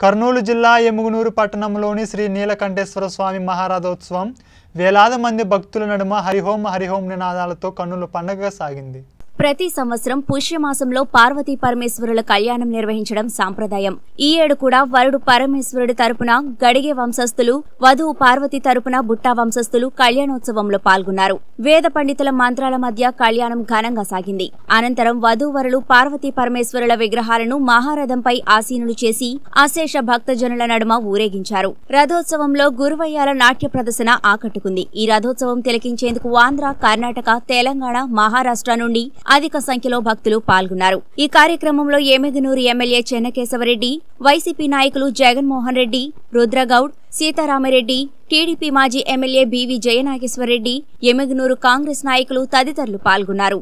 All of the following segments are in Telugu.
కర్నూలు జిల్లా ఎముగునూరు పట్టణంలోని శ్రీ నీలకంఠేశ్వర స్వామి మహారథోత్సవం వేలాది మంది భక్తుల నడుమ హరిహోం హరిహోం నినాదాలతో కన్నుల పండగగా సాగింది ప్రతి సంవత్సరం పుష్యమాసంలో పార్వతీ పరమేశ్వరుల కళ్యాణం నిర్వహించడం సాంప్రదాయం ఈ ఏడు కూడా వరుడు పరమేశ్వరుడి తరపున గడిగే వంశస్థులు వధువు పార్వతి తరపున బుట్టా వంశస్థులు కళ్యాణోత్సవంలో పాల్గొన్నారు వేద పండితుల మంత్రాల మధ్య కళ్యాణం ఘనంగా సాగింది అనంతరం వధూవరులు పార్వతీ పరమేశ్వరుల విగ్రహాలను మహారథంపై ఆసీనులు చేసి అశేష భక్తజనుల నడుమ ఊరేగించారు రథోత్సవంలో గురువయ్యాల నాట్య ప్రదర్శన ఆకట్టుకుంది ఈ రథోత్సవం తిలకించేందుకు ఆంధ్ర కర్ణాటక తెలంగాణ మహారాష్ట్ర నుండి అధిక సంఖ్యలో భక్తులు పాల్గొన్నారు ఈ కార్యక్రమంలో ఏమెగనూరు ఎమ్మెల్యే చెన్నకేశవరెడ్డి వైసీపీ నాయకులు జగన్మోహన్ రెడ్డి రుద్రగౌడ్ సీతారామరెడ్డి టీడీపీ మాజీ ఎమ్మెల్యే బీవీ జయనాగేశ్వరరెడ్డి ఎమెగనూరు కాంగ్రెస్ నాయకులు తదితరులు పాల్గొన్నారు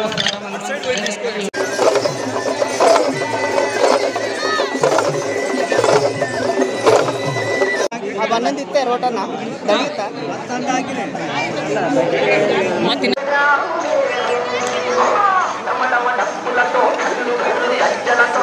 అవన్నీ తిత్తే రోటన్నా తగ్గితా నమనమ డప్పులతో అడ్డుల